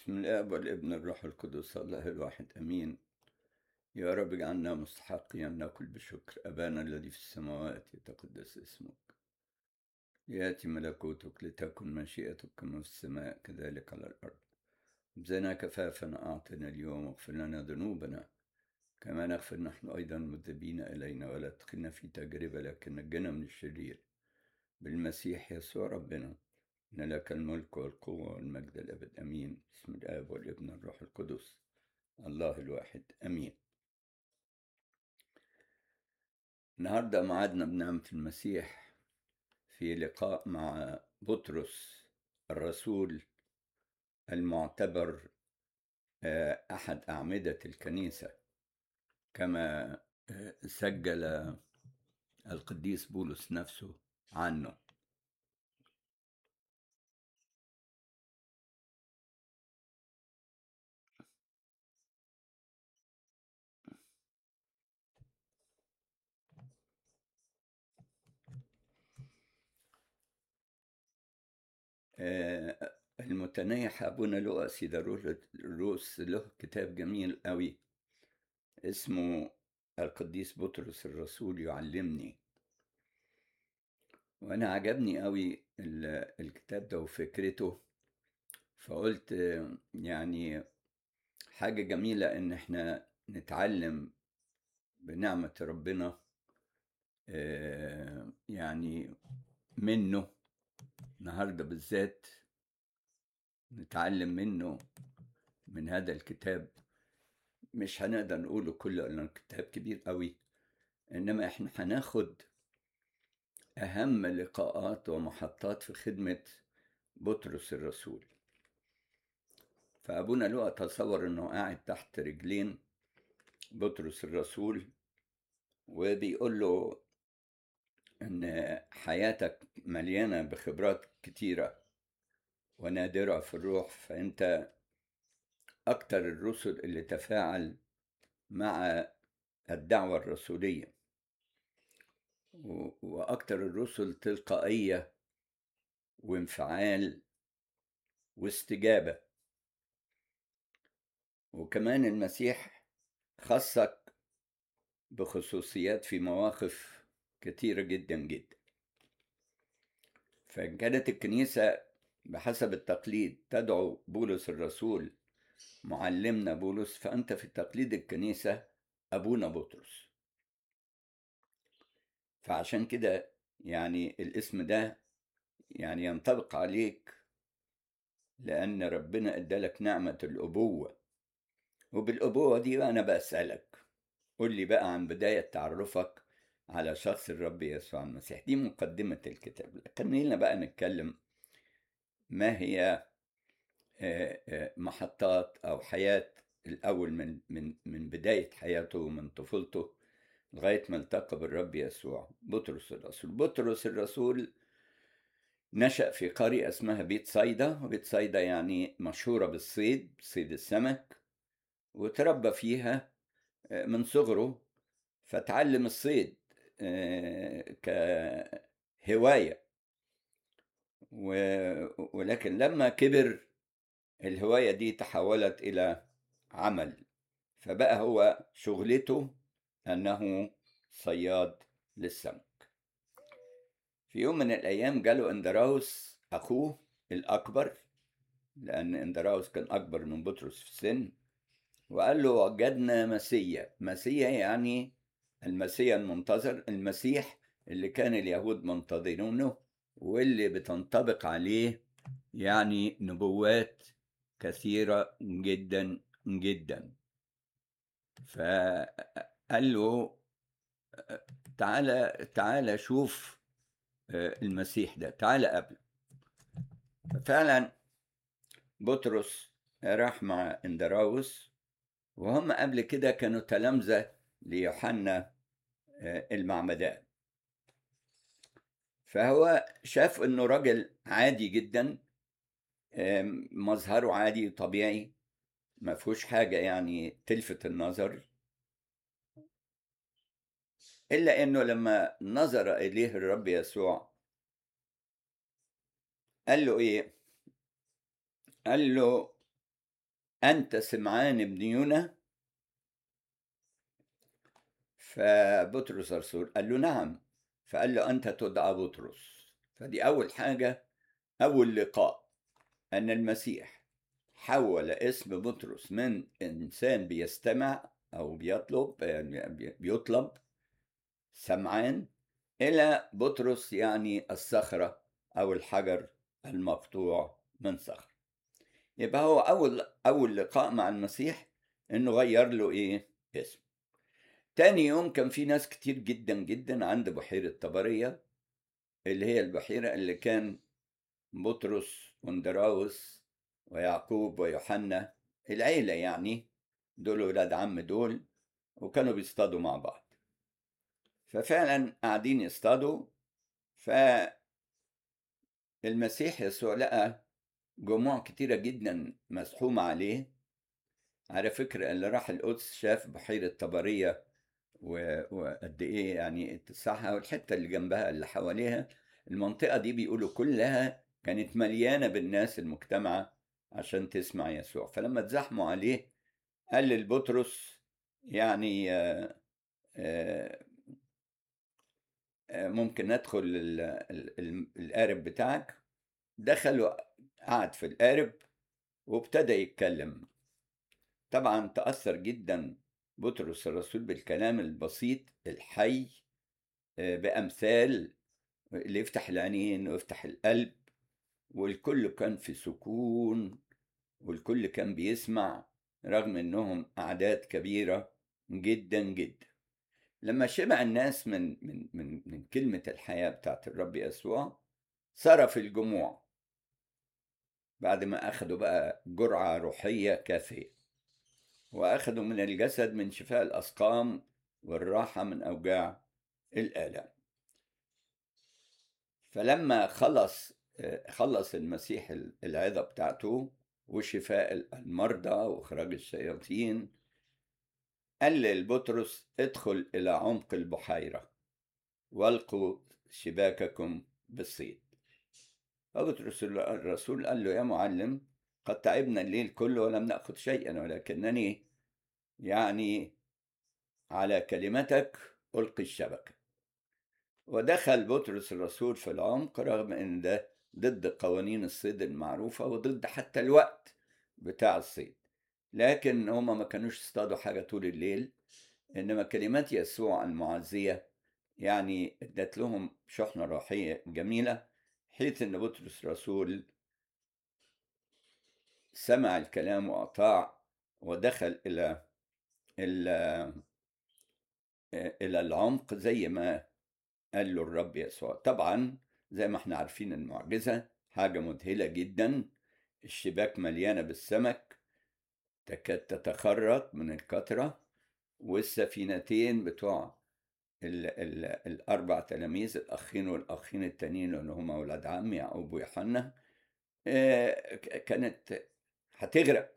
بسم الاب والابن الروح القدس الله الواحد امين يا رب اجعلنا مستحقين ان ناكل بشكر ابانا الذي في السماوات يتقدس اسمك ياتي ملكوتك لتكن مشيئتك كما في السماء كذلك على الارض خبزنا كفافنا اعطنا اليوم واغفر لنا ذنوبنا كما نغفر نحن ايضا المذنبين الينا ولا تدخلنا في تجربه لكن نجنا من الشرير بالمسيح يسوع ربنا إن لك الملك والقوة والمجد الأبد أمين بسم الآب والابن والروح القدس الله الواحد أمين النهاردة معادنا بنعمة المسيح في لقاء مع بطرس الرسول المعتبر أحد أعمدة الكنيسة كما سجل القديس بولس نفسه عنه المتنيح أبونا لؤى سيداروس له كتاب جميل قوي اسمه القديس بطرس الرسول يعلمني وأنا عجبني قوي الكتاب ده وفكرته فقلت يعني حاجة جميلة إن إحنا نتعلم بنعمة ربنا يعني منه النهاردة بالذات نتعلم منه من هذا الكتاب مش هنقدر نقوله كله لأنه كتاب كبير قوي إنما إحنا هناخد أهم لقاءات ومحطات في خدمة بطرس الرسول فأبونا لؤى تصور إنه قاعد تحت رجلين بطرس الرسول وبيقول له إن حياتك مليانة بخبرات كتيرة ونادرة في الروح فأنت أكتر الرسل اللي تفاعل مع الدعوة الرسولية وأكتر الرسل تلقائية وانفعال واستجابة وكمان المسيح خصك بخصوصيات في مواقف كتيرة جدا جدا فإن كانت الكنيسة بحسب التقليد تدعو بولس الرسول معلمنا بولس فأنت في تقليد الكنيسة أبونا بطرس فعشان كده يعني الاسم ده يعني ينطبق عليك لأن ربنا ادالك نعمة الأبوة وبالأبوة دي أنا بسألك قول لي بقى عن بداية تعرفك على شخص الرب يسوع المسيح دي مقدمة الكتاب خلينا بقى نتكلم ما هي محطات أو حياة الأول من من من بداية حياته من طفولته لغاية ما التقى بالرب يسوع بطرس الرسول بطرس الرسول نشأ في قرية اسمها بيت صيدا وبيت صيدا يعني مشهورة بالصيد صيد السمك وتربى فيها من صغره فتعلم الصيد كهواية ولكن لما كبر الهواية دي تحولت إلى عمل فبقى هو شغلته أنه صياد للسمك في يوم من الأيام جاله اندراوس أخوه الأكبر لأن اندراوس كان أكبر من بطرس في السن وقال له وجدنا مسيا مسيا يعني المسيا المنتظر المسيح اللي كان اليهود منتظرونه واللي بتنطبق عليه يعني نبوات كثيرة جدا جدا فقال له تعالى تعالى شوف المسيح ده تعالى قبل فعلا بطرس راح مع اندراوس وهم قبل كده كانوا تلامذة ليوحنا المعمدان فهو شاف انه راجل عادي جدا مظهره عادي طبيعي ما فيهوش حاجة يعني تلفت النظر إلا إنه لما نظر إليه الرب يسوع قال له إيه؟ قال له أنت سمعان بن يونا فبطرس الرسول قال له نعم فقال له أنت تدعى بطرس فدي أول حاجة أول لقاء أن المسيح حول اسم بطرس من إنسان بيستمع أو بيطلب يعني بيطلب سمعان إلى بطرس يعني الصخرة أو الحجر المقطوع من صخر يبقى هو أول أول لقاء مع المسيح إنه غير له إيه اسم تاني يوم كان في ناس كتير جدا جدا عند بحيرة طبرية اللي هي البحيرة اللي كان بطرس واندراوس ويعقوب ويوحنا العيلة يعني دول ولاد عم دول وكانوا بيصطادوا مع بعض ففعلا قاعدين يصطادوا فالمسيح يسوع لقى جموع كتيرة جدا مزحومة عليه على فكرة اللي راح القدس شاف بحيرة طبرية وقد ايه يعني اتساعها والحتة اللي جنبها اللي حواليها المنطقة دي بيقولوا كلها كانت مليانة بالناس المجتمعة عشان تسمع يسوع فلما اتزحموا عليه قال للبطرس يعني آآ آآ ممكن ندخل القارب بتاعك دخلوا قعد في القارب وابتدى يتكلم طبعا تأثر جدا بطرس الرسول بالكلام البسيط الحي بأمثال اللي يفتح العينين ويفتح القلب والكل كان في سكون والكل كان بيسمع رغم انهم اعداد كبيره جدا جدا لما شبع الناس من من من من كلمه الحياه بتاعت الرب يسوع صرف الجموع بعد ما اخذوا بقى جرعه روحيه كافيه واخذوا من الجسد من شفاء الاسقام والراحه من اوجاع الالام فلما خلص خلص المسيح العظة بتاعته وشفاء المرضى وإخراج الشياطين قال للبطرس ادخل إلى عمق البحيرة والقوا شباككم بالصيد فبطرس الرسول قال له يا معلم قد تعبنا الليل كله ولم نأخذ شيئا ولكنني يعني على كلمتك ألقي الشبكة ودخل بطرس الرسول في العمق رغم ان ده ضد قوانين الصيد المعروفة وضد حتى الوقت بتاع الصيد لكن هما ما كانوش يصطادوا حاجة طول الليل إنما كلمات يسوع المعزية يعني ادت لهم شحنة روحية جميلة حيث إن بطرس الرسول سمع الكلام وأطاع ودخل إلى إلى إلى العمق زي ما قال له الرب يسوع طبعا زي ما احنا عارفين المعجزة حاجة مذهلة جدا الشباك مليانة بالسمك تكاد تتخرط من الكثرة والسفينتين بتوع ال ال الأربع تلاميذ الأخين والأخين التانيين اللي هم أولاد عم يعقوب ويوحنا اه كانت هتغرق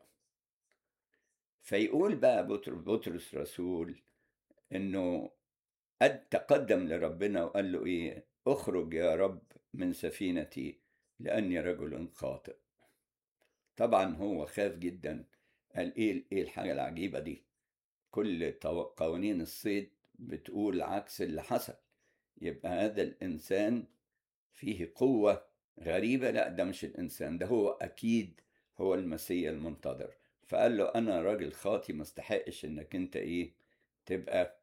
فيقول بقى بطرس رسول إنه قد تقدم لربنا وقال له ايه اخرج يا رب من سفينتي لاني رجل خاطئ طبعا هو خاف جدا قال ايه ايه الحاجه العجيبه دي كل قوانين الصيد بتقول عكس اللي حصل يبقى هذا الانسان فيه قوه غريبه لا ده مش الانسان ده هو اكيد هو المسيح المنتظر فقال له انا راجل خاطي ما استحقش انك انت ايه تبقى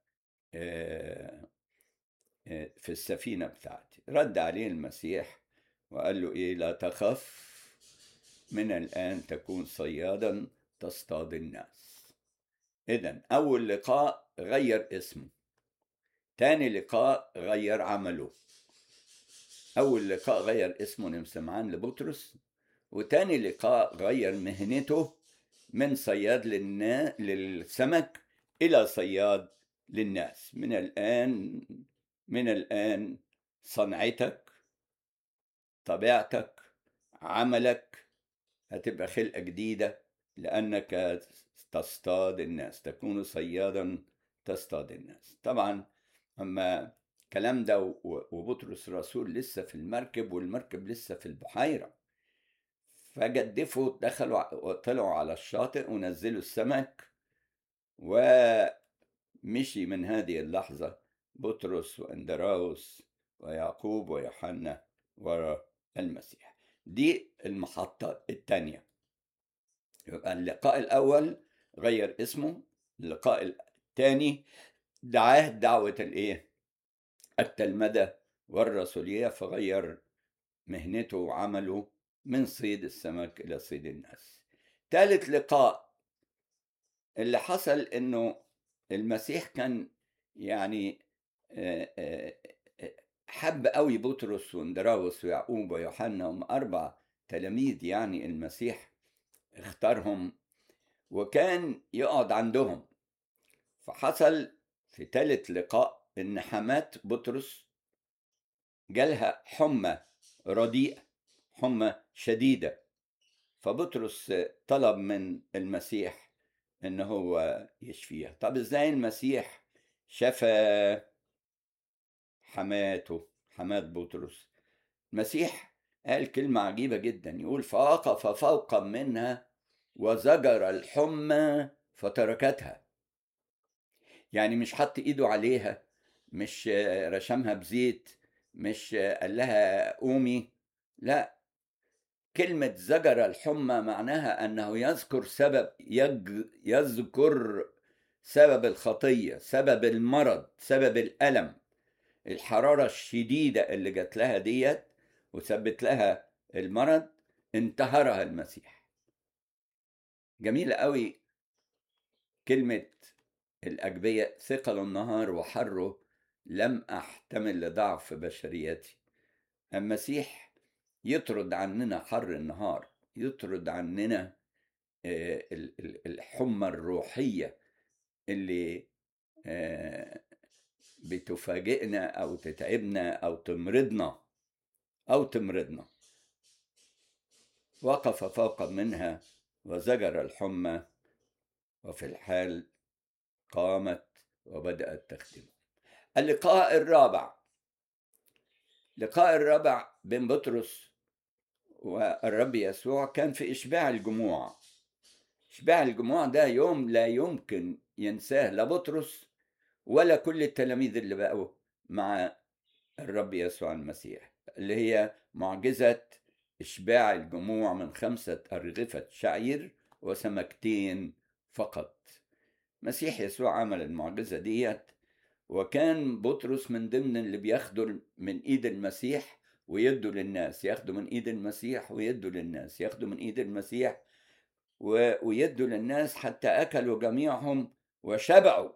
في السفينة بتاعتي رد عليه المسيح وقال له إيه لا تخف من الآن تكون صيادا تصطاد الناس إذا أول لقاء غير اسمه تاني لقاء غير عمله أول لقاء غير اسمه نمسمعان لبطرس وتاني لقاء غير مهنته من صياد للنا... للسمك إلى صياد للناس من الآن من الآن صنعتك طبيعتك عملك هتبقى خلقة جديدة لأنك تصطاد الناس تكون صيادا تصطاد الناس طبعا أما الكلام ده وبطرس الرسول لسه في المركب والمركب لسه في البحيرة فجدفوا دخلوا وطلعوا على الشاطئ ونزلوا السمك ومشي من هذه اللحظة بطرس واندراوس ويعقوب ويوحنا وراء المسيح دي المحطة الثانية يبقى اللقاء الأول غير اسمه اللقاء الثاني دعاه دعوة الإيه؟ التلمذة والرسولية فغير مهنته وعمله من صيد السمك إلى صيد الناس ثالث لقاء اللي حصل إنه المسيح كان يعني حب قوي بطرس واندراوس ويعقوب ويوحنا هم أربع تلاميذ يعني المسيح اختارهم وكان يقعد عندهم فحصل في ثالث لقاء ان حماة بطرس جالها حمى رديئة حمى شديدة فبطرس طلب من المسيح ان هو يشفيها طب ازاي المسيح شفى حماته حماة بطرس المسيح قال كلمة عجيبة جدا يقول فوقف فوقا منها وزجر الحمى فتركتها يعني مش حط ايده عليها مش رشمها بزيت مش قال لها قومي لا كلمة زجر الحمى معناها أنه يذكر سبب يج يذكر سبب الخطية سبب المرض سبب الألم الحرارة الشديدة اللي جات لها ديت وثبت لها المرض انتهرها المسيح جميل قوي كلمة الأجبية ثقل النهار وحره لم أحتمل لضعف بشريتي المسيح يطرد عننا حر النهار يطرد عننا الحمى الروحية اللي بتفاجئنا أو تتعبنا أو تمرضنا أو تمرضنا وقف فوق منها وزجر الحمى وفي الحال قامت وبدأت تخدمه اللقاء الرابع اللقاء الرابع بين بطرس والرب يسوع كان في إشباع الجموع إشباع الجموع ده يوم لا يمكن ينساه لا بطرس ولا كل التلاميذ اللي بقوا مع الرب يسوع المسيح اللي هي معجزة إشباع الجموع من خمسة أرغفة شعير وسمكتين فقط مسيح يسوع عمل المعجزة ديت وكان بطرس من ضمن اللي بياخدوا من ايد المسيح ويدوا للناس ياخدوا من ايد المسيح ويدوا للناس ياخدوا من ايد المسيح ويدوا للناس حتى اكلوا جميعهم وشبعوا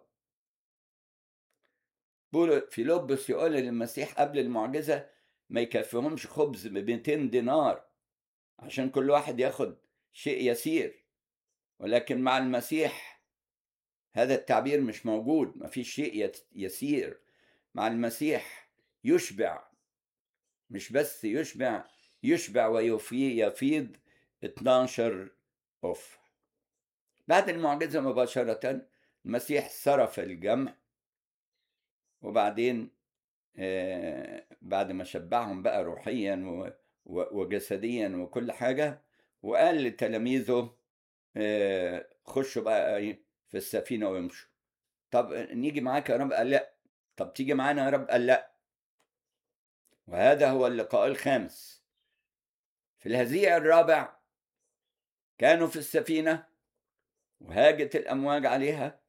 فيلبس يقول للمسيح قبل المعجزة ما يكفيهمش خبز ب 200 دينار عشان كل واحد ياخد شيء يسير ولكن مع المسيح هذا التعبير مش موجود ما فيش شيء يسير مع المسيح يشبع مش بس يشبع يشبع ويفيض يفيض 12 أف بعد المعجزة مباشرة المسيح صرف الجمع وبعدين آه بعد ما شبعهم بقى روحيا وجسديا وكل حاجة وقال لتلاميذه آه خشوا بقى في السفينة ويمشوا طب نيجي معاك يا رب قال لا طب تيجي معانا يا رب قال لا وهذا هو اللقاء الخامس في الهزيع الرابع كانوا في السفينة وهاجت الأمواج عليها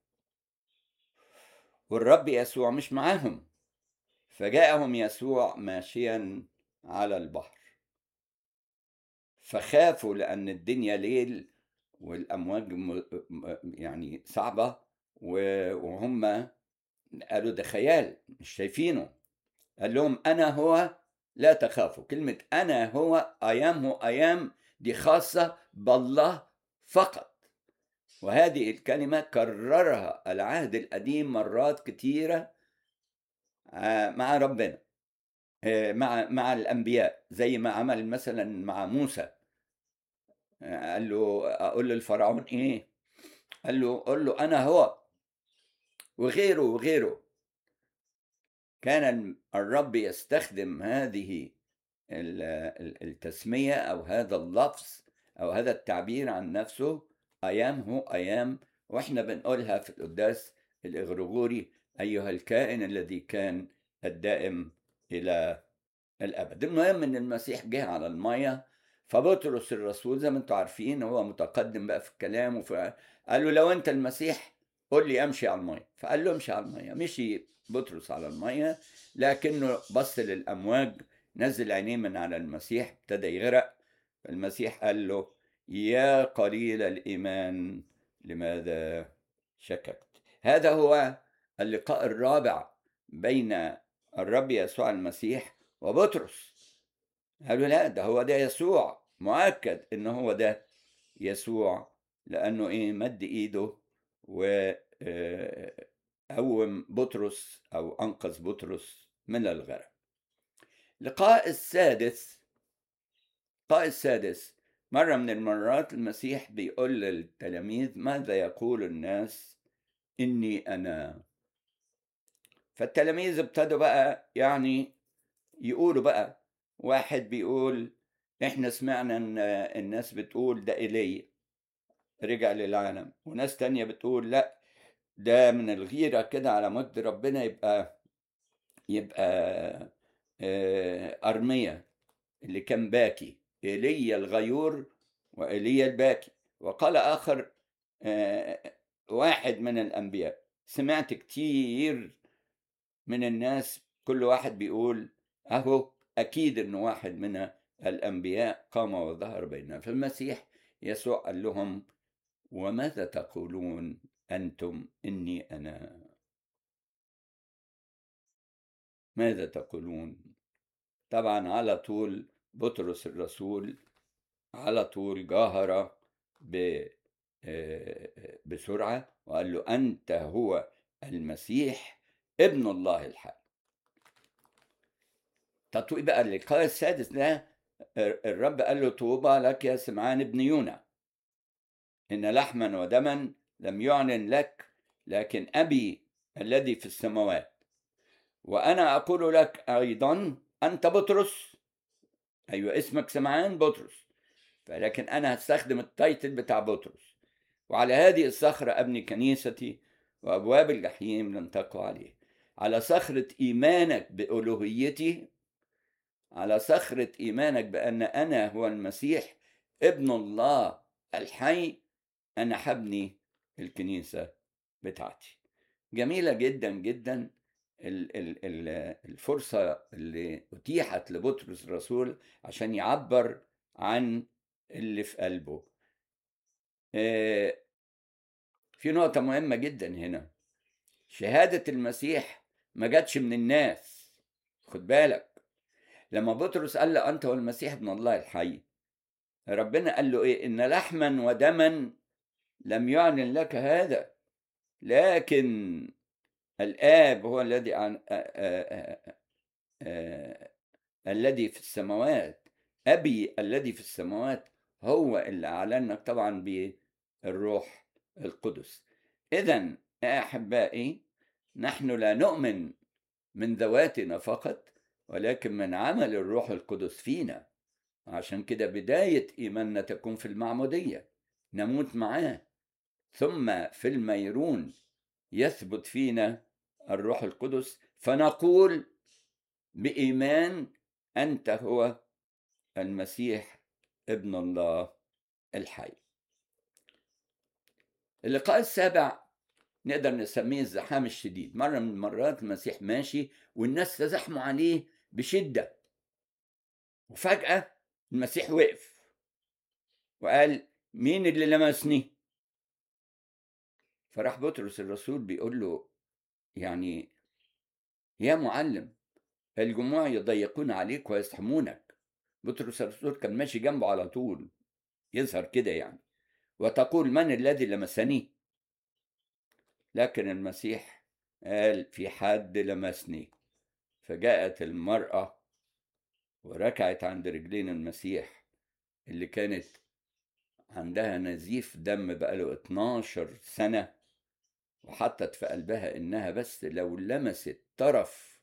والرب يسوع مش معاهم فجاءهم يسوع ماشيا على البحر فخافوا لأن الدنيا ليل والأمواج يعني صعبة وهم قالوا ده خيال مش شايفينه قال لهم أنا هو لا تخافوا كلمة أنا هو أيام هو أيام دي خاصة بالله فقط وهذه الكلمة كررها العهد القديم مرات كتيرة مع ربنا مع مع الأنبياء زي ما عمل مثلا مع موسى قال له أقول للفرعون إيه قال له قل له أنا هو وغيره وغيره كان الرب يستخدم هذه التسمية أو هذا اللفظ أو هذا التعبير عن نفسه أيام هو أيام وإحنا بنقولها في القداس الإغريغوري أيها الكائن الذي كان الدائم إلى الأبد المهم إن المسيح جه على المية فبطرس الرسول زي ما انتم عارفين هو متقدم بقى في الكلام وف... قال له لو انت المسيح قول لي امشي على الميه فقال له امشي على الميه مشي بطرس على الميه لكنه بص للامواج نزل عينيه من على المسيح ابتدى يغرق المسيح قال له يا قليل الايمان لماذا شككت هذا هو اللقاء الرابع بين الرب يسوع المسيح وبطرس قالوا لا ده هو ده يسوع مؤكد ان هو ده يسوع لانه ايه مد ايده و قوم بطرس او انقذ بطرس من الغرق اللقاء السادس اللقاء السادس مرة من المرات المسيح بيقول للتلاميذ ماذا يقول الناس إني أنا فالتلاميذ ابتدوا بقى يعني يقولوا بقى واحد بيقول احنا سمعنا ان الناس بتقول ده ايليا رجع للعالم وناس تانية بتقول لا ده من الغيرة كده على مجد ربنا يبقى يبقى أرمية اللي كان باكي ايليا الغيور وايليا الباكي وقال آخر واحد من الأنبياء سمعت كتير من الناس كل واحد بيقول أهو أكيد إنه واحد من الأنبياء قام وظهر بيننا فالمسيح يسوع قال لهم وماذا تقولون أنتم إني أنا ماذا تقولون طبعا على طول بطرس الرسول على طول جاهر بسرعة وقال له أنت هو المسيح ابن الله الحي تطويق بقى اللقاء السادس ده الرب قال له طوبى لك يا سمعان ابن يونا إن لحما ودما لم يعلن لك لكن أبي الذي في السماوات وأنا أقول لك أيضا أنت بطرس أيوة اسمك سمعان بطرس فلكن أنا هستخدم التايتل بتاع بطرس وعلى هذه الصخرة أبني كنيستي وأبواب الجحيم لن تقوى عليه على صخرة إيمانك بألوهيتي على صخرة إيمانك بأن أنا هو المسيح ابن الله الحي أنا حبني الكنيسة بتاعتي جميلة جدا جدا الفرصة اللي أتيحت لبطرس الرسول عشان يعبر عن اللي في قلبه في نقطة مهمة جدا هنا شهادة المسيح ما جاتش من الناس خد بالك لما بطرس قال له أنت والمسيح ابن الله الحي ربنا قال له إيه إن لحما ودما لم يعلن لك هذا لكن الآب هو الذي عن... الذي في السماوات أبي الذي في السماوات هو اللي أعلنك طبعا بالروح القدس إذا يا أحبائي نحن لا نؤمن من ذواتنا فقط ولكن من عمل الروح القدس فينا عشان كده بداية إيماننا تكون في المعمودية نموت معاه ثم في الميرون يثبت فينا الروح القدس فنقول بإيمان أنت هو المسيح ابن الله الحي اللقاء السابع نقدر نسميه الزحام الشديد مرة من المرات المسيح ماشي والناس تزحموا عليه بشدة وفجأة المسيح وقف وقال مين اللي لمسني فراح بطرس الرسول بيقول له يعني يا معلم الجموع يضيقون عليك ويزحمونك بطرس الرسول كان ماشي جنبه على طول يظهر كده يعني وتقول من الذي لمسني لكن المسيح قال في حد لمسني فجاءت المرأة وركعت عند رجلين المسيح اللي كانت عندها نزيف دم بقاله 12 سنة وحطت في قلبها إنها بس لو لمست طرف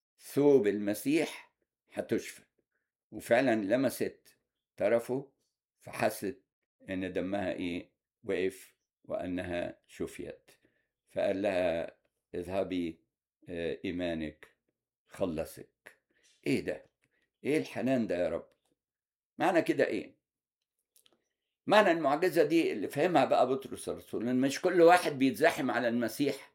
ثوب المسيح هتشفى وفعلا لمست طرفه فحست ان دمها ايه وقف وانها شفيت فقال لها اذهبي آه، ايمانك خلصك ايه ده ايه الحنان ده يا رب معنى كده ايه معنى المعجزه دي اللي فهمها بقى بطرس الرسول ان مش كل واحد بيتزاحم على المسيح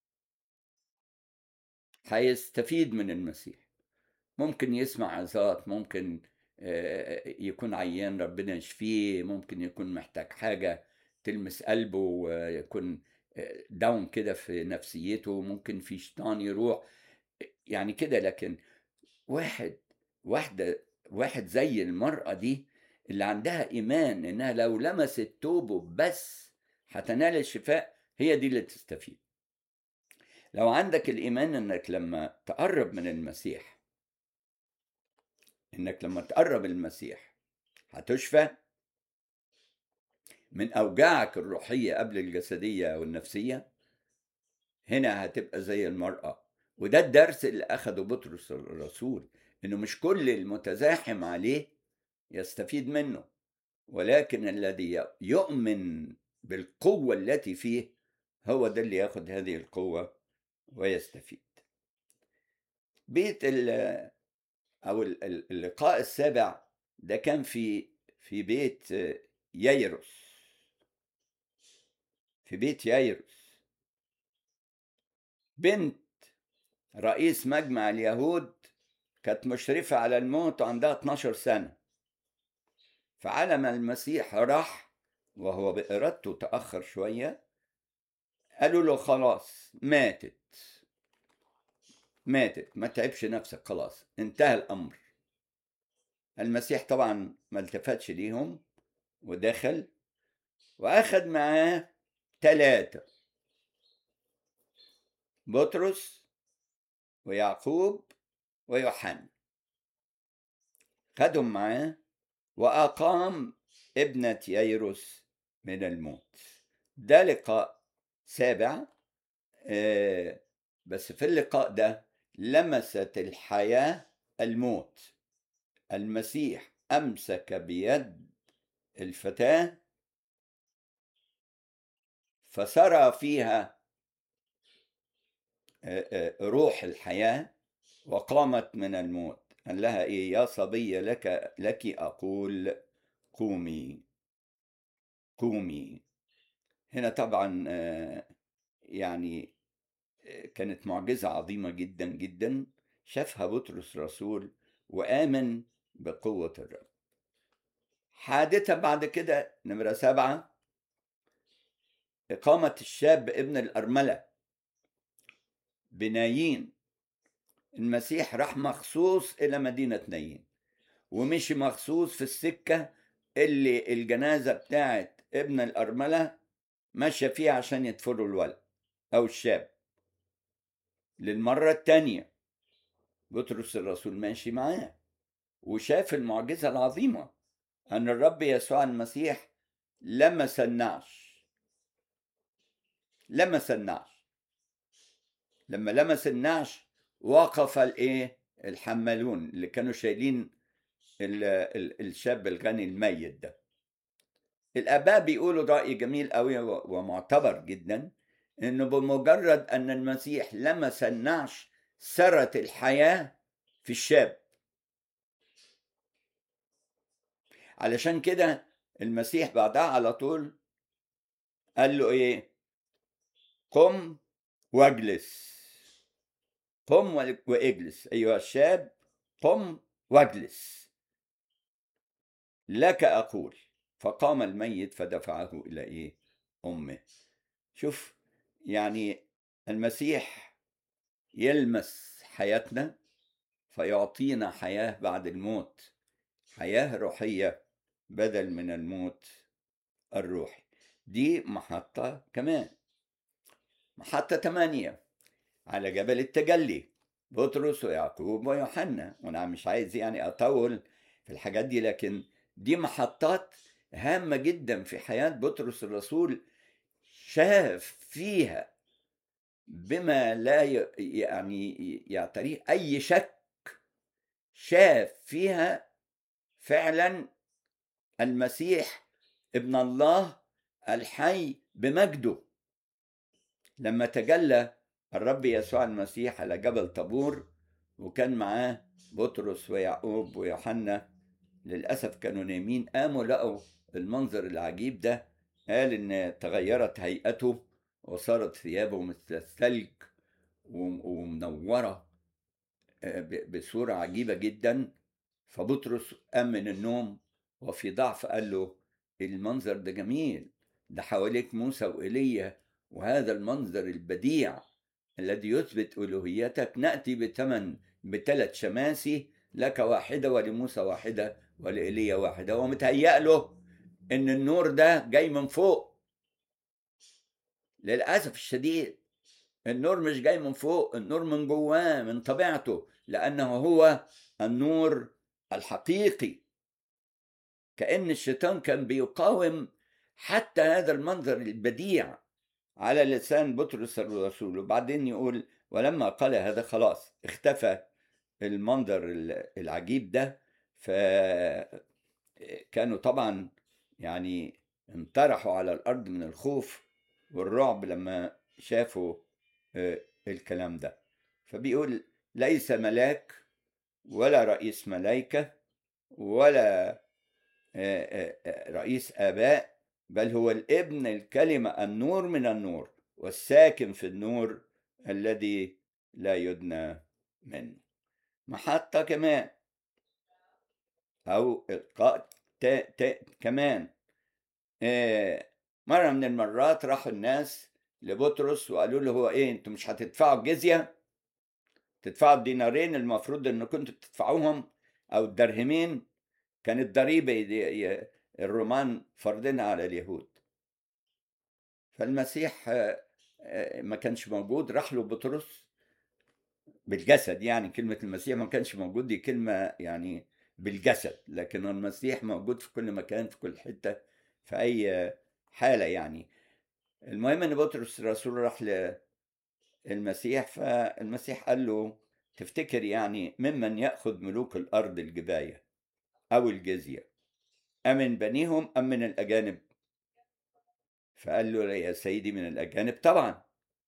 هيستفيد من المسيح ممكن يسمع عظات ممكن آه، يكون عيان ربنا يشفيه ممكن يكون محتاج حاجة تلمس قلبه ويكون آه، داون كده في نفسيته ممكن في شيطان يروح يعني كده لكن واحد واحدة واحد زي المرأة دي اللي عندها إيمان إنها لو لمست توبه بس هتنال الشفاء هي دي اللي تستفيد لو عندك الإيمان إنك لما تقرب من المسيح إنك لما تقرب المسيح هتشفى من أوجاعك الروحية قبل الجسدية والنفسية هنا هتبقى زي المرأة وده الدرس اللي أخده بطرس الرسول إنه مش كل المتزاحم عليه يستفيد منه ولكن الذي يؤمن بالقوة التي فيه هو ده اللي ياخد هذه القوة ويستفيد بيت او اللقاء السابع ده كان في في بيت ييروس في بيت ييروس بنت رئيس مجمع اليهود كانت مشرفة على الموت وعندها 12 سنة فعلى ما المسيح راح وهو بإرادته تأخر شوية قالوا له خلاص ماتت ماتت ما تعبش نفسك خلاص انتهى الأمر المسيح طبعا ما التفتش ليهم ودخل وأخذ معاه ثلاثة بطرس ويعقوب ويوحنا خدهم معاه وأقام ابنة ييروس من الموت ده لقاء سابع آه بس في اللقاء ده لمست الحياة الموت المسيح أمسك بيد الفتاة فسرى فيها روح الحياة وقامت من الموت قال لها إيه يا صبية لك لك أقول قومي قومي هنا طبعا يعني كانت معجزة عظيمة جدا جدا شافها بطرس الرسول وآمن بقوة الرب حادثة بعد كده نمرة سبعة إقامة الشاب ابن الأرملة بنايين المسيح راح مخصوص إلى مدينة نايين ومشي مخصوص في السكة اللي الجنازة بتاعت ابن الأرملة ماشية فيها عشان يدفروا الولد أو الشاب للمرة التانية بطرس الرسول ماشي معاه وشاف المعجزة العظيمة أن الرب يسوع المسيح لمس النعش لمس النعش لما لمس النعش وقف الايه الحمالون اللي كانوا شايلين الشاب الغني الميت ده الاباء بيقولوا راي جميل قوي ومعتبر جدا انه بمجرد ان المسيح لمس النعش سرت الحياه في الشاب علشان كده المسيح بعدها على طول قال له ايه قم واجلس قم واجلس ايها الشاب قم واجلس لك اقول فقام الميت فدفعه الى ايه امه شوف يعني المسيح يلمس حياتنا فيعطينا حياه بعد الموت حياه روحيه بدل من الموت الروحي دي محطه كمان محطه ثمانيه على جبل التجلي بطرس ويعقوب ويوحنا وانا مش عايز يعني اطول في الحاجات دي لكن دي محطات هامه جدا في حياه بطرس الرسول شاف فيها بما لا يعني يعتريه اي شك شاف فيها فعلا المسيح ابن الله الحي بمجده لما تجلى الرب يسوع المسيح على جبل طابور وكان معاه بطرس ويعقوب ويوحنا للأسف كانوا نايمين قاموا لقوا المنظر العجيب ده قال إن تغيرت هيئته وصارت ثيابه مثل الثلج ومنورة بصورة عجيبة جدا فبطرس قام من النوم وفي ضعف قال له المنظر ده جميل ده حواليك موسى وإيليا وهذا المنظر البديع الذي يثبت ألوهيتك نأتي بثمن بثلاث شماسي لك واحدة ولموسى واحدة ولإيليا واحدة هو متهيأ له إن النور ده جاي من فوق للأسف الشديد النور مش جاي من فوق النور من جواه من طبيعته لأنه هو النور الحقيقي كأن الشيطان كان بيقاوم حتى هذا المنظر البديع على لسان بطرس الرسول وبعدين يقول ولما قال هذا خلاص اختفى المنظر العجيب ده فكانوا طبعا يعني انطرحوا على الأرض من الخوف والرعب لما شافوا الكلام ده فبيقول ليس ملاك ولا رئيس ملائكة ولا رئيس آباء بل هو الابن الكلمة النور من النور والساكن في النور الذي لا يدنى منه محطة كمان أو إلقاء كمان مرة من المرات راحوا الناس لبطرس وقالوا له هو ايه انتوا مش هتدفعوا الجزيه تدفعوا الدينارين المفروض ان كنتوا تدفعوهم او الدرهمين كانت ضريبه الرومان فرضينها على اليهود فالمسيح ما كانش موجود راح له بطرس بالجسد يعني كلمة المسيح ما كانش موجود دي كلمة يعني بالجسد لكن المسيح موجود في كل مكان في كل حتة في أي حالة يعني المهم ان بطرس الرسول راح للمسيح فالمسيح قال له تفتكر يعني ممن ياخذ ملوك الارض الجبايه او الجزيه امن بنيهم ام من الاجانب فقال له يا سيدي من الاجانب طبعا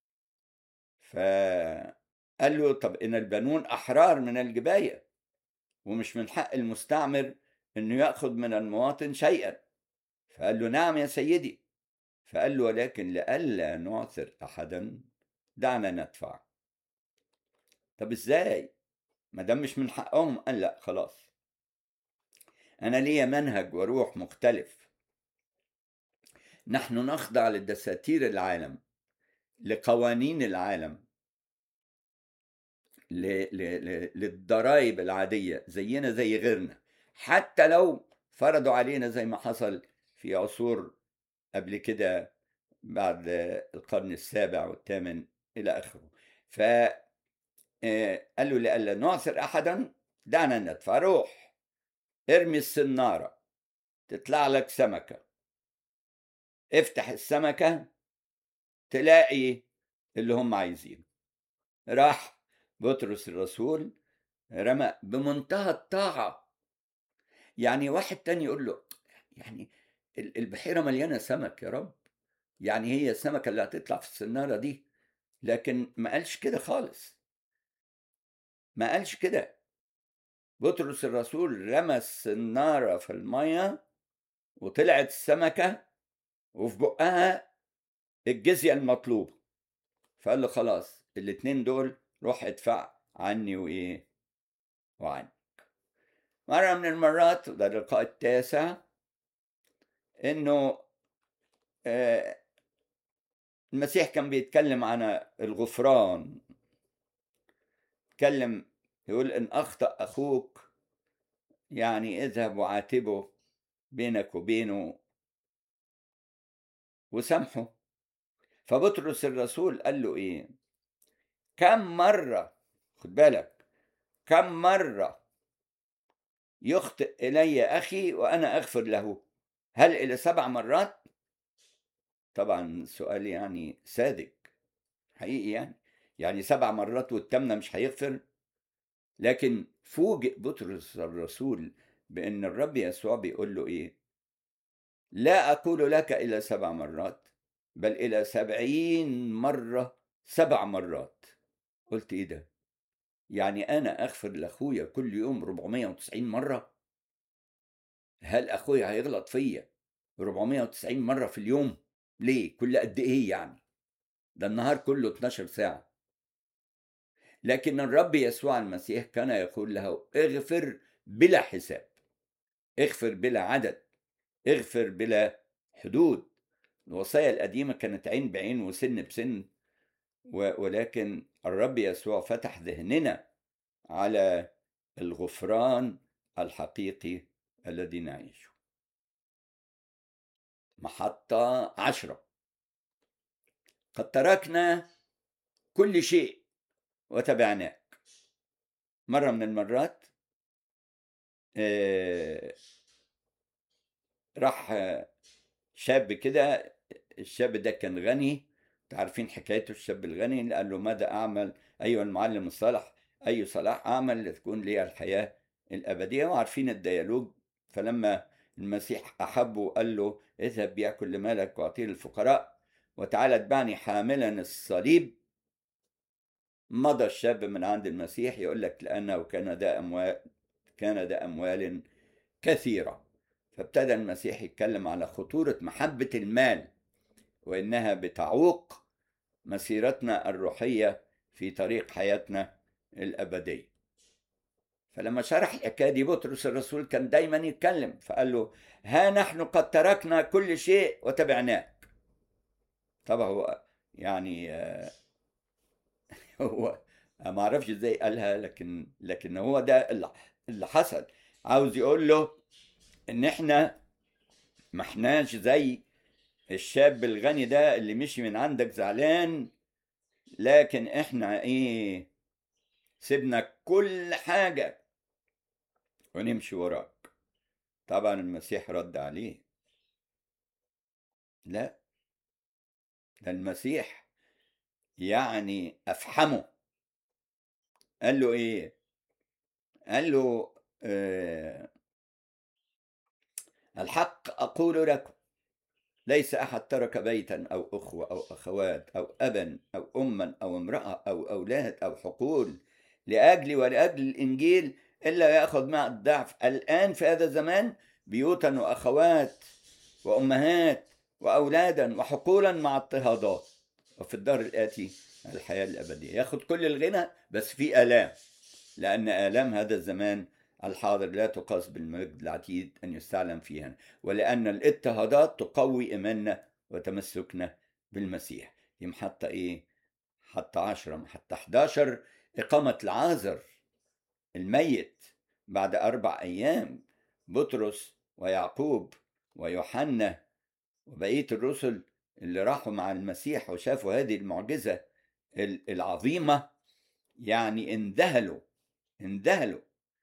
فقال له طب ان البنون احرار من الجبايه ومش من حق المستعمر انه ياخذ من المواطن شيئا فقال له نعم يا سيدي فقال له ولكن لئلا نعثر احدا دعنا ندفع طب ازاي ما دام مش من حقهم قال لا خلاص انا ليا منهج وروح مختلف نحن نخضع لدساتير العالم لقوانين العالم للضرائب العادية زينا زي غيرنا حتى لو فرضوا علينا زي ما حصل في عصور قبل كده بعد القرن السابع والثامن إلى آخره ف قال له لئلا نعثر أحدا دعنا ندفع روح ارمي السنارة تطلع لك سمكة افتح السمكة تلاقي اللي هم عايزينه راح بطرس الرسول رمى بمنتهى الطاعة يعني واحد تاني يقول له يعني البحيرة مليانة سمك يا رب يعني هي السمكة اللي هتطلع في السنارة دي لكن ما قالش كده خالص ما قالش كده بطرس الرسول رمى السنارة في المية وطلعت السمكة وفي بقها الجزية المطلوبة فقال له خلاص الاتنين دول روح ادفع عني وايه وعنك مرة من المرات ده اللقاء التاسع انه آه المسيح كان بيتكلم عن الغفران اتكلم يقول ان اخطا اخوك يعني اذهب وعاتبه بينك وبينه وسامحه فبطرس الرسول قال له ايه كم مرة خد بالك كم مرة يخطئ إلي أخي وأنا أغفر له هل إلى سبع مرات طبعا سؤال يعني صادق حقيقي يعني يعني سبع مرات والتامنة مش هيغفر لكن فوجئ بطرس الرسول بأن الرب يسوع بيقول له إيه لا أقول لك إلى سبع مرات بل إلى سبعين مرة سبع مرات قلت إيه ده يعني أنا أغفر لأخويا كل يوم 490 مرة هل أخويا هيغلط فيا 490 مرة في اليوم ليه كل قد إيه يعني ده النهار كله 12 ساعة لكن الرب يسوع المسيح كان يقول له اغفر بلا حساب اغفر بلا عدد اغفر بلا حدود الوصايا القديمة كانت عين بعين وسن بسن ولكن الرب يسوع فتح ذهننا على الغفران الحقيقي الذي نعيشه محطة عشرة قد تركنا كل شيء وتبعناك مرة من المرات راح شاب كده الشاب ده كان غني عارفين حكايته الشاب الغني اللي قال له ماذا أعمل أيها المعلم الصالح أي صلاح أعمل لتكون لي الحياة الأبدية وعارفين الديالوج فلما المسيح أحبه قال له اذهب بيع كل مالك واعطيه للفقراء وتعالى اتبعني حاملا الصليب مضى الشاب من عند المسيح يقول لك لأنه كان ذا أموال كان ذا أموال كثيرة فابتدى المسيح يتكلم على خطورة محبة المال وإنها بتعوق مسيرتنا الروحية في طريق حياتنا الأبدية فلما شرح الحكاية دي بطرس الرسول كان دايما يتكلم فقال له ها نحن قد تركنا كل شيء وتبعناك طبعا هو يعني هو ما اعرفش ازاي قالها لكن لكن هو ده اللي حصل عاوز يقول له ان احنا ما احناش زي الشاب الغني ده اللي مشي من عندك زعلان لكن احنا ايه سيبنا كل حاجة ونمشي وراك طبعا المسيح رد عليه لا ده المسيح يعني افحمه قال له ايه قال له آه الحق اقول لكم ليس احد ترك بيتا او اخوه او اخوات او ابا او اما او امراه او اولاد او حقول لاجلي ولاجل الانجيل الا ياخذ مع الضعف الان في هذا الزمان بيوتا واخوات وامهات واولادا وحقولا مع اضطهادات وفي الدار الاتي الحياه الابديه ياخذ كل الغنى بس في الام لان الام هذا الزمان الحاضر لا تقاس بالمجد العتيد أن يستعلم فيها ولأن الاضطهادات تقوي إيماننا وتمسكنا بالمسيح دي محطة إيه؟ حتى عشرة حتى 11 إقامة العازر الميت بعد أربع أيام بطرس ويعقوب ويوحنا وبقية الرسل اللي راحوا مع المسيح وشافوا هذه المعجزة العظيمة يعني اندهلوا اندهلوا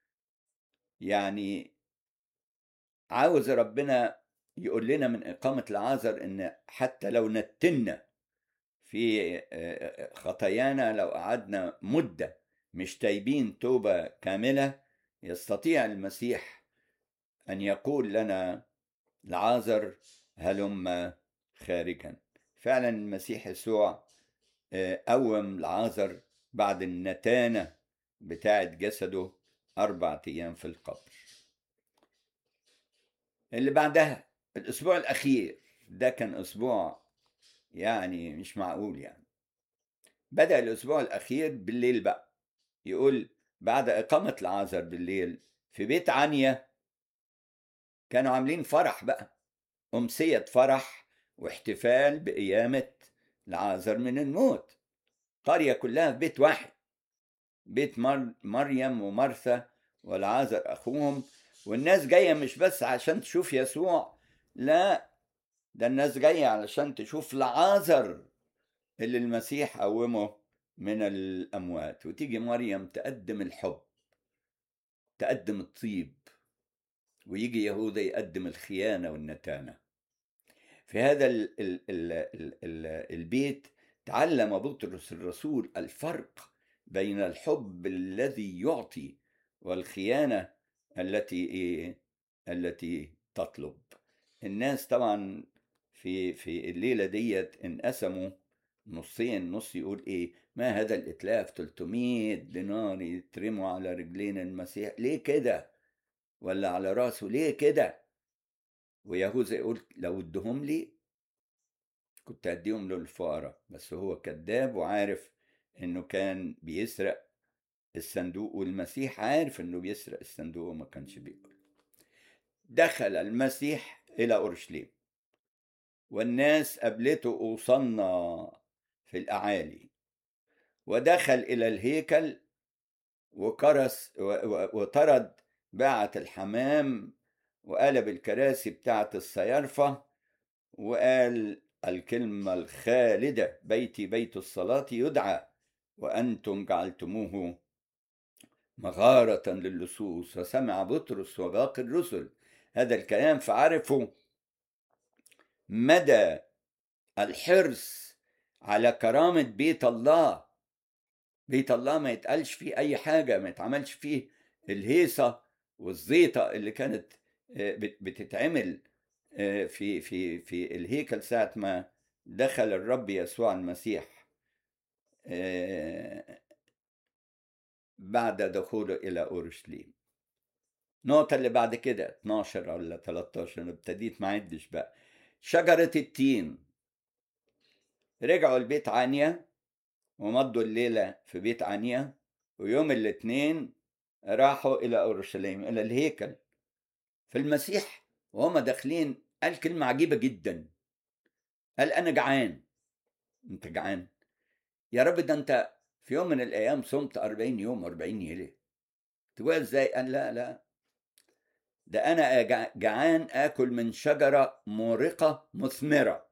يعني عاوز ربنا يقول لنا من إقامة العازر إن حتى لو نتنا في خطايانا لو قعدنا مدة مش تايبين توبة كاملة يستطيع المسيح أن يقول لنا العازر هلم خارجا فعلا المسيح يسوع قوم العازر بعد النتانة بتاعة جسده أربعة أيام في القبر اللي بعدها الأسبوع الأخير ده كان أسبوع يعني مش معقول يعني بدأ الأسبوع الأخير بالليل بقى يقول بعد إقامة العازر بالليل في بيت عنيا كانوا عاملين فرح بقى أمسية فرح واحتفال بقيامة العازر من الموت قرية كلها في بيت واحد بيت مر... مريم ومرثا والعازر أخوهم والناس جاية مش بس عشان تشوف يسوع لا ده الناس جاية علشان تشوف العازر اللي المسيح قومه من الأموات وتيجي مريم تقدم الحب تقدم الطيب ويجي يهوذا يقدم الخيانة والنتانة في هذا ال ال ال ال ال البيت تعلم بطرس الرسول الفرق بين الحب الذي يعطي والخيانة التي إيه التي تطلب الناس طبعا في في الليلة ديت انقسموا نصين نص يقول ايه ما هذا الاتلاف 300 دينار يترموا على رجلين المسيح ليه كده ولا على راسه ليه كده ويهوذا يقول لو ادهم لي كنت اديهم للفقراء بس هو كذاب وعارف انه كان بيسرق الصندوق والمسيح عارف انه بيسرق الصندوق وما كانش بيقول دخل المسيح الى اورشليم والناس قابلته وصلنا في الاعالي ودخل الى الهيكل وكرس وطرد باعة الحمام وقلب الكراسي بتاعة الصيارفة وقال الكلمة الخالدة بيتي بيت الصلاة يدعى وأنتم جعلتموه مغارة للصوص فسمع بطرس وباقي الرسل هذا الكلام فعرفوا مدى الحرص على كرامة بيت الله بيت الله ما يتقالش فيه أي حاجة ما يتعملش فيه الهيصة والزيطة اللي كانت بتتعمل في في في الهيكل ساعة ما دخل الرب يسوع المسيح بعد دخوله إلى أورشليم النقطة اللي بعد كده 12 ولا 13 أنا ابتديت ما عدش بقى شجرة التين رجعوا البيت عنيا ومضوا الليلة في بيت عنيا ويوم الاثنين راحوا إلى أورشليم إلى الهيكل في المسيح وهم داخلين قال كلمة عجيبة جدا قال أنا جعان أنت جعان يا رب ده أنت في يوم من الأيام صمت أربعين يوم أربعين ليلة تقول إزاي قال لا لا ده أنا جعان آكل من شجرة مورقة مثمرة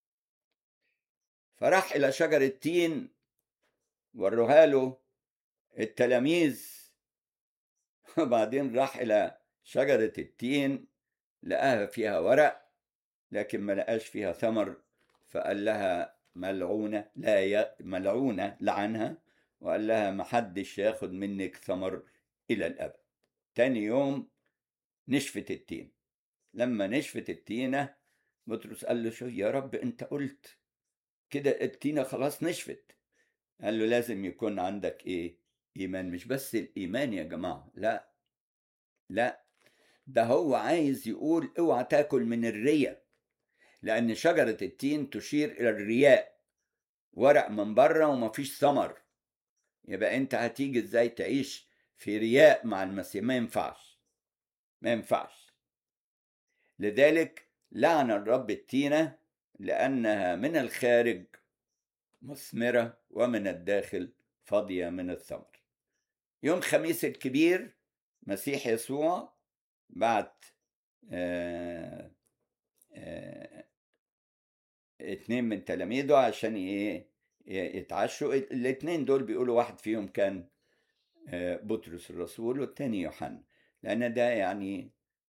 فراح إلى شجرة تين وروها له التلاميذ وبعدين راح إلى شجرة التين لقاها فيها ورق لكن ما لقاش فيها ثمر فقال لها ملعونة لا ي... ملعونة لعنها وقال لها محدش ياخد منك ثمر إلى الأبد تاني يوم نشفت التين لما نشفت التينة بطرس قال له شو يا رب انت قلت كده التينة خلاص نشفت قال له لازم يكون عندك ايه ايمان مش بس الايمان يا جماعة لا لا ده هو عايز يقول اوعى تاكل من الرية لان شجرة التين تشير الى الرياء ورق من بره ومفيش ثمر يبقى انت هتيجي ازاي تعيش في رياء مع المسيح ما ينفعش ما ينفعش لذلك لعن الرب التينة لأنها من الخارج مثمرة ومن الداخل فاضية من الثمر يوم خميس الكبير مسيح يسوع بعت آه آه اتنين من تلاميذه عشان ايه يتعشوا الاتنين دول بيقولوا واحد فيهم كان آه بطرس الرسول والتاني يوحنا لان ده يعني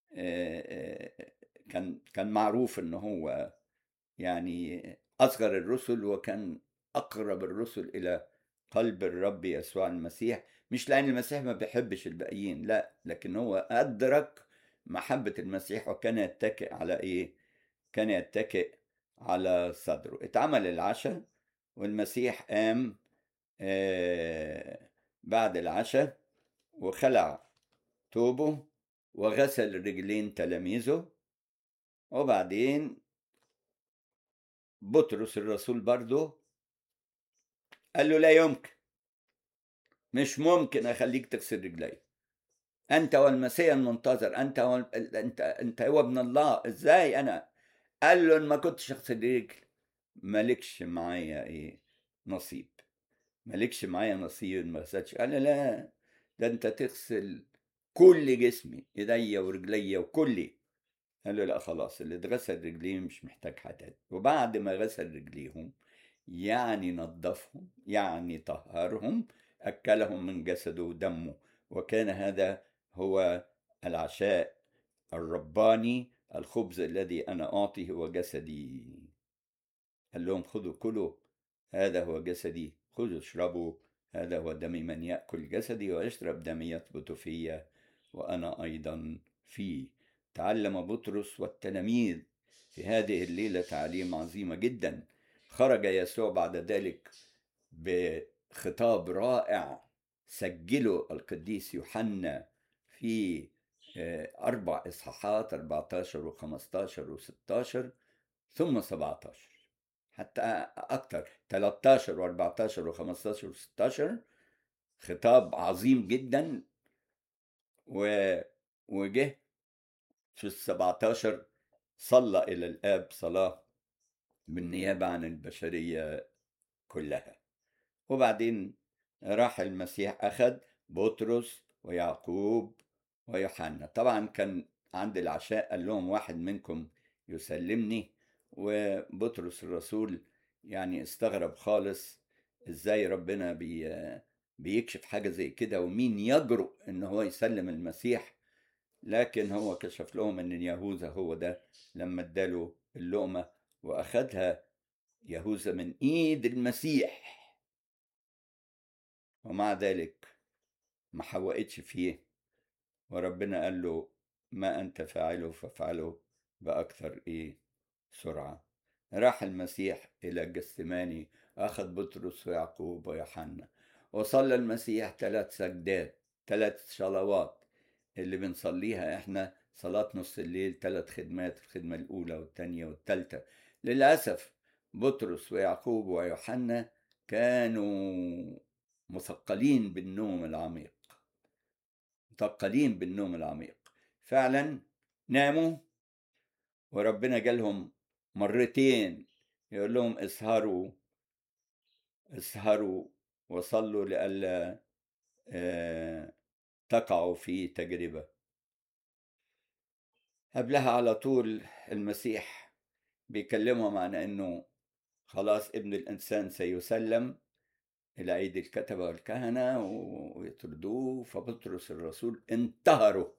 كان كان معروف ان هو يعني اصغر الرسل وكان اقرب الرسل الى قلب الرب يسوع المسيح مش لان المسيح ما بيحبش الباقيين لا لكن هو ادرك محبه المسيح وكان يتكئ على ايه كان يتكئ على صدره اتعمل العشاء والمسيح قام بعد العشاء وخلع ثوبه وغسل رجلين تلاميذه وبعدين بطرس الرسول برضه قال له لا يمكن مش ممكن اخليك تغسل رجلي انت والمسيح المنتظر انت وال... انت انت هو ابن الله ازاي انا قال له ان ما كنتش اغسل رجل مالكش معايا ايه نصيب مالكش معايا نصيب ما غسلتش قال لا ده انت تغسل كل جسمي ايديا ورجليا وكلي قال له لا خلاص اللي اتغسل رجليه مش محتاج حداد وبعد ما غسل رجليهم يعني نظفهم يعني طهرهم أكلهم من جسده ودمه وكان هذا هو العشاء الرباني الخبز الذي أنا أعطيه هو جسدي قال لهم خذوا كلوا هذا هو جسدي خذوا اشربوا هذا هو دمي من يأكل جسدي ويشرب دمي يثبت في وأنا أيضا فيه تعلم بطرس والتلاميذ في هذه الليلة تعليم عظيمة جدا خرج يسوع بعد ذلك بخطاب رائع سجله القديس يوحنا في أربع إصحاحات 14 و15 و16 ثم 17 حتى أكثر 13 و14 و15 و16 خطاب عظيم جدا و... وجه في السبعتاشر صلى إلى الآب صلاة بالنيابة عن البشرية كلها وبعدين راح المسيح أخذ بطرس ويعقوب ويوحنا طبعا كان عند العشاء قال لهم واحد منكم يسلمني وبطرس الرسول يعني استغرب خالص ازاي ربنا بي بيكشف حاجة زي كده ومين يجرؤ ان هو يسلم المسيح لكن هو كشف لهم ان يهوذا هو ده لما اداله اللقمة واخدها يهوذا من ايد المسيح ومع ذلك ما حوقتش فيه وربنا قال له ما انت فاعله فافعله باكثر ايه سرعة راح المسيح الى جثماني اخذ بطرس ويعقوب ويوحنا وصلى المسيح ثلاث سجدات ثلاث صلوات اللي بنصليها احنا صلاة نص الليل ثلاث خدمات الخدمة الأولى والثانية والثالثة للأسف بطرس ويعقوب ويوحنا كانوا مثقلين بالنوم العميق مثقلين بالنوم العميق فعلا ناموا وربنا جالهم مرتين يقول لهم اسهروا اسهروا وصلوا لئلا آه تقعوا في تجربة قبلها على طول المسيح بيكلمهم عن انه خلاص ابن الانسان سيسلم الى ايدي الكتبة والكهنة ويطردوه فبطرس الرسول انتهره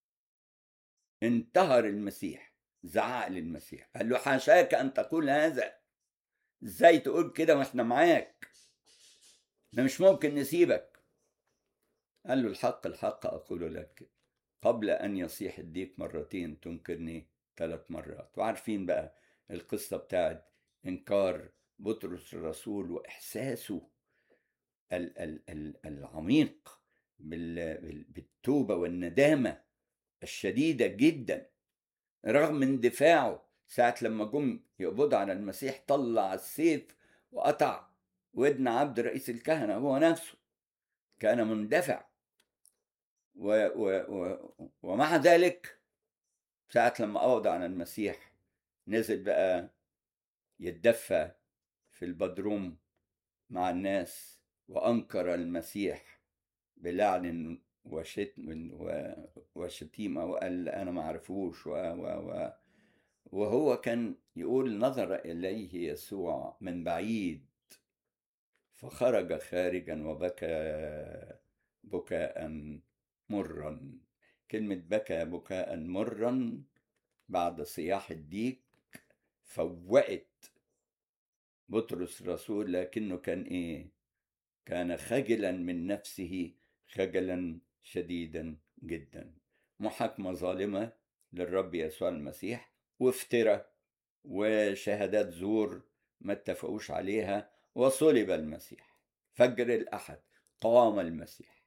انتهر المسيح زعق للمسيح قال له حاشاك ان تقول هذا ازاي تقول كده واحنا معاك ده مش ممكن نسيبك قال له الحق الحق أقول لك قبل أن يصيح الديك مرتين تنكرني ثلاث مرات وعارفين بقى القصة بتاعت إنكار بطرس الرسول وإحساسه ال- ال- ال- العميق بال- بال- بالتوبة والندامة الشديدة جدا رغم اندفاعه ساعة لما جم يقبضوا على المسيح طلع السيف وقطع ودن عبد رئيس الكهنة هو نفسه كان مندفع و و و ومع ذلك ساعة لما قبض على المسيح نزل بقى يتدفى في البدروم مع الناس وأنكر المسيح بلعن وشتم وشتيمة وقال أنا ما أعرفوش و و و وهو كان يقول نظر إليه يسوع من بعيد فخرج خارجا وبكى بكاء مرا كلمة بكى بكاء مرا بعد صياح الديك فوقت بطرس الرسول لكنه كان ايه كان خجلا من نفسه خجلا شديدا جدا محاكمة ظالمة للرب يسوع المسيح وافترى وشهادات زور ما اتفقوش عليها وصلب المسيح فجر الأحد قام المسيح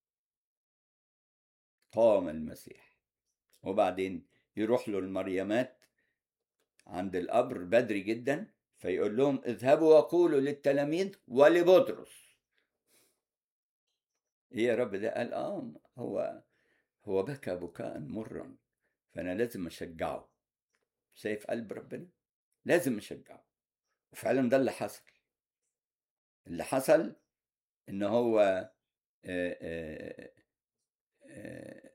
قام المسيح وبعدين يروح له المريمات عند القبر بدري جدا فيقول لهم اذهبوا وقولوا للتلاميذ ولبطرس ايه يا رب ده قال اه هو هو بكى بكاء مرا فانا لازم اشجعه شايف قلب ربنا لازم اشجعه وفعلا ده اللي حصل اللي حصل ان هو آآ آآ آآ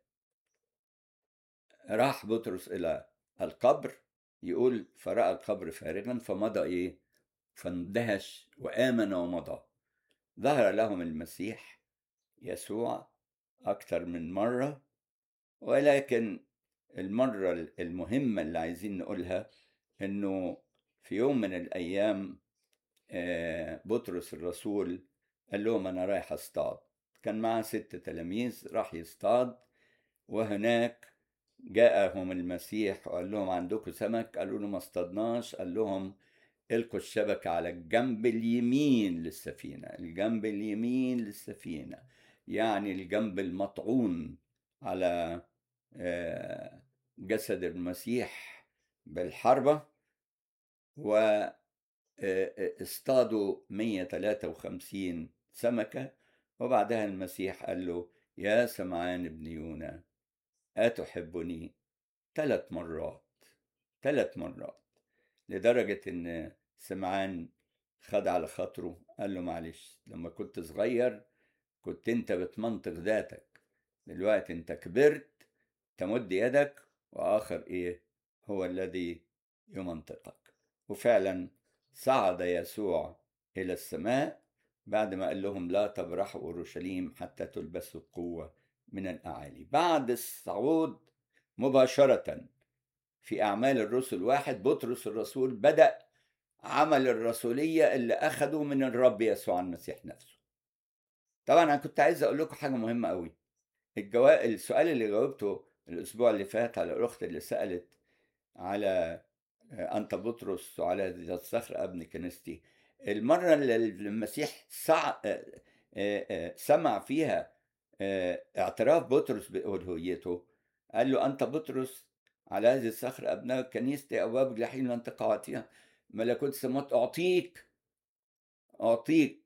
راح بطرس الى القبر يقول فراى القبر فارغا فمضى ايه فاندهش وامن ومضى ظهر لهم المسيح يسوع اكثر من مره ولكن المره المهمه اللي عايزين نقولها انه في يوم من الايام بطرس الرسول قال لهم انا رايح اصطاد كان معاه ست تلاميذ راح يصطاد وهناك جاءهم المسيح وقال لهم عندكم سمك قالوا له ما اصطادناش قال لهم القوا الشبكة على الجنب اليمين للسفينة الجنب اليمين للسفينة يعني الجنب المطعون على آه، جسد المسيح بالحربة و آه، اصطادوا 153 سمكة وبعدها المسيح قال له يا سمعان ابن يونا أتحبني ثلاث مرات ثلاث مرات لدرجة إن سمعان خد على خاطره قال له معلش لما كنت صغير كنت انت بتمنطق ذاتك دلوقتي انت كبرت تمد يدك وآخر ايه هو الذي يمنطقك وفعلا صعد يسوع إلى السماء بعد ما قال لهم لا تبرحوا أورشليم حتى تلبسوا القوة من الأعالي بعد الصعود مباشرة في أعمال الرسل واحد بطرس الرسول بدأ عمل الرسولية اللي أخده من الرب يسوع المسيح نفسه طبعا أنا كنت عايز أقول لكم حاجة مهمة قوي الجوا... السؤال اللي جاوبته الأسبوع اللي فات على الأخت اللي سألت على أنت بطرس وعلى ذات الصخر ابن كنيستي المرة اللي المسيح سع... سمع فيها اعتراف بطرس بألوهيته قال له أنت بطرس على هذه الصخرة أبناء كنيستي أبواب الجحيم لن تقاطيها ملكوت السماوات أعطيك أعطيك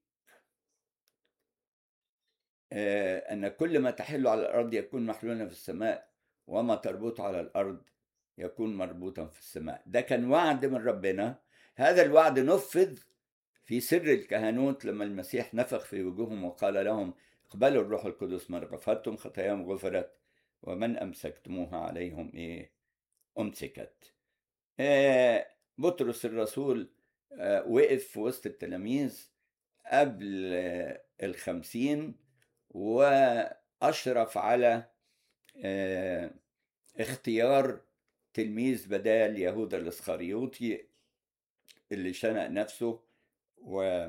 أن كل ما تحل على الأرض يكون محلولا في السماء وما تربط على الأرض يكون مربوطا في السماء ده كان وعد من ربنا هذا الوعد نفذ في سر الكهنوت لما المسيح نفخ في وجوههم وقال لهم اقبلوا الروح القدس من غفرتم خطاياهم غفرت ومن أمسكتموها عليهم إيه أمسكت آه بطرس الرسول آه وقف في وسط التلاميذ قبل آه الخمسين وأشرف على آه اختيار تلميذ بدال يهوذا الاسخريوطي اللي شنق نفسه و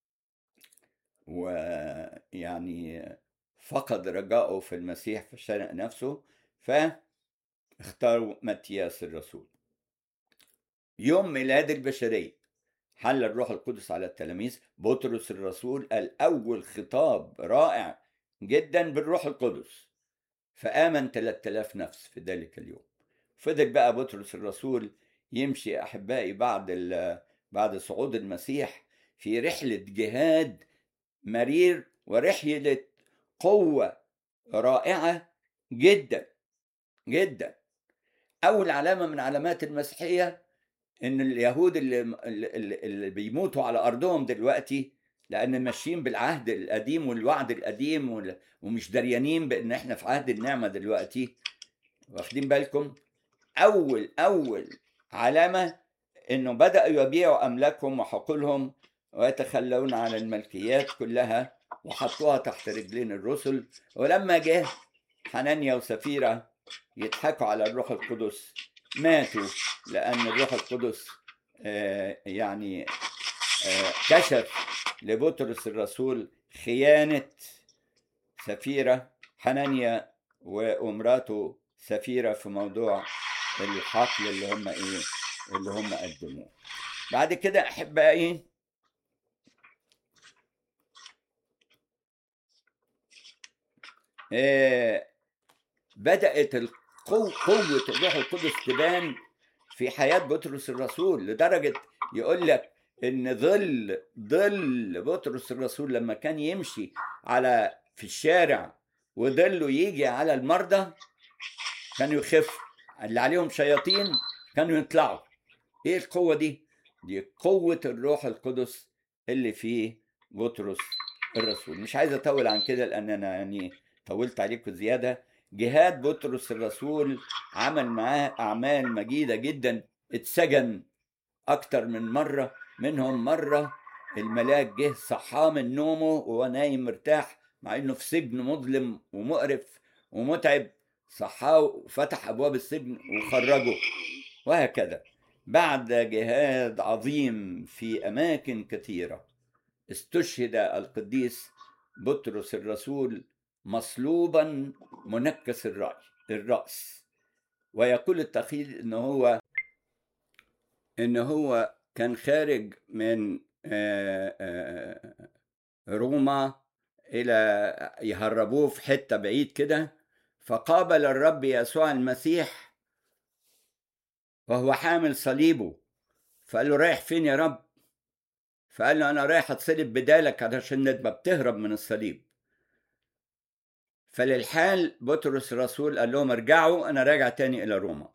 ويعني فقد رجاءه في المسيح فشنق نفسه فاختاروا متياس الرسول يوم ميلاد البشرية حل الروح القدس على التلاميذ بطرس الرسول قال أول خطاب رائع جدا بالروح القدس فآمن 3000 نفس في ذلك اليوم فضل بقى بطرس الرسول يمشي احبائي بعد بعد صعود المسيح في رحله جهاد مرير ورحله قوه رائعه جدا جدا اول علامه من علامات المسيحيه ان اليهود اللي, اللي, اللي بيموتوا على ارضهم دلوقتي لان ماشيين بالعهد القديم والوعد القديم ومش دريانين بان احنا في عهد النعمه دلوقتي واخدين بالكم أول أول علامة إنه بدأوا يبيعوا أملاكهم وحقولهم ويتخلون عن الملكيات كلها وحطوها تحت رجلين الرسل ولما جه حنانيا وسفيرة يضحكوا على الروح القدس ماتوا لأن الروح القدس آه يعني آه كشف لبطرس الرسول خيانة سفيرة حنانيا ومراته سفيرة في موضوع الحقل اللي هم ايه اللي هم قدموه بعد كده احبائي إيه بدات القوة قوة الروح القدس تبان في حياة بطرس الرسول لدرجة يقول لك إن ظل ظل بطرس الرسول لما كان يمشي على في الشارع وظله يجي على المرضى كانوا يخف اللي عليهم شياطين كانوا يطلعوا ايه القوة دي دي قوة الروح القدس اللي في بطرس الرسول مش عايز اطول عن كده لان انا يعني طولت عليكم زيادة جهاد بطرس الرسول عمل معاه اعمال مجيدة جدا اتسجن اكتر من مرة منهم مرة الملاك جه صحاه من نومه وهو نايم مرتاح مع انه في سجن مظلم ومقرف ومتعب صحاه وفتح ابواب السجن وخرجه وهكذا بعد جهاد عظيم في اماكن كثيره استشهد القديس بطرس الرسول مصلوبا منكس الراي الراس ويقول التخيل ان هو ان هو كان خارج من آه، آه، روما الى يهربوه في حته بعيد كده فقابل الرب يسوع المسيح وهو حامل صليبه فقال له رايح فين يا رب فقال له انا رايح اتصلب بدالك علشان نبقى بتهرب من الصليب فللحال بطرس الرسول قال لهم ارجعوا انا راجع تاني الى روما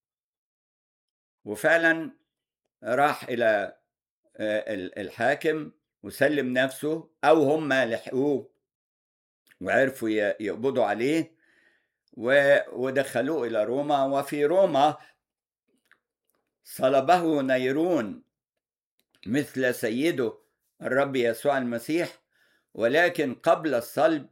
وفعلا راح الى الحاكم وسلم نفسه او هم لحقوه وعرفوا يقبضوا عليه ودخلوه الى روما وفي روما صلبه نيرون مثل سيده الرب يسوع المسيح ولكن قبل الصلب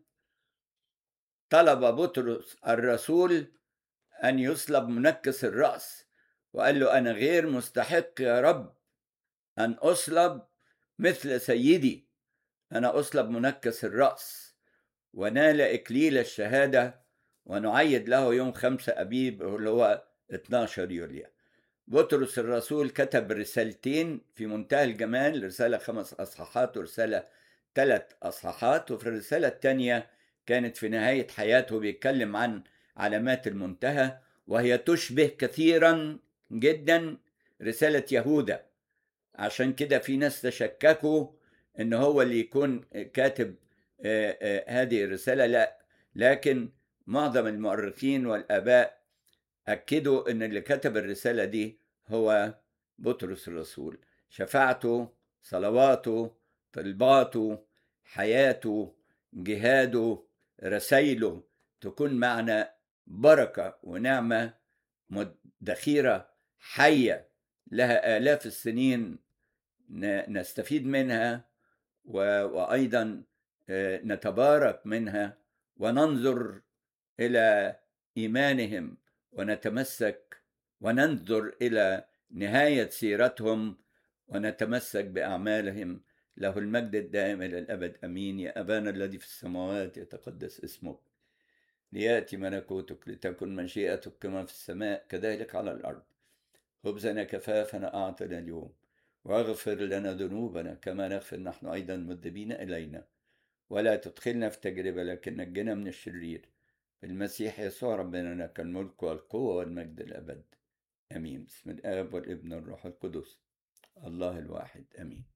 طلب بطرس الرسول ان يصلب منكس الراس وقال له انا غير مستحق يا رب ان اصلب مثل سيدي انا اصلب منكس الراس ونال اكليل الشهاده ونعيد له يوم خمسة أبيب اللي هو 12 يوليو بطرس الرسول كتب رسالتين في منتهى الجمال رسالة خمس أصحاحات ورسالة ثلاث أصحاحات وفي الرسالة الثانية كانت في نهاية حياته بيتكلم عن علامات المنتهى وهي تشبه كثيرا جدا رسالة يهوذا عشان كده في ناس تشككوا ان هو اللي يكون كاتب هذه الرسالة لا لكن معظم المؤرخين والآباء أكدوا أن اللي كتب الرسالة دي هو بطرس الرسول شفاعته صلواته طلباته حياته جهاده رسائله تكون معنا بركة ونعمة ذخيرة حية لها آلاف السنين نستفيد منها وأيضا نتبارك منها وننظر الى ايمانهم ونتمسك وننظر الى نهايه سيرتهم ونتمسك باعمالهم له المجد الدائم الى الابد امين يا ابانا الذي في السماوات يتقدس اسمك لياتي ملكوتك لتكن مشيئتك كما في السماء كذلك على الارض خبزنا كفافنا اعطنا اليوم واغفر لنا ذنوبنا كما نغفر نحن ايضا مذنبين الينا ولا تدخلنا في تجربه لكن نجنا من الشرير المسيح يسوع ربنا لك الملك والقوة والمجد الأبد أمين بسم الآب والابن والروح القدس الله الواحد أمين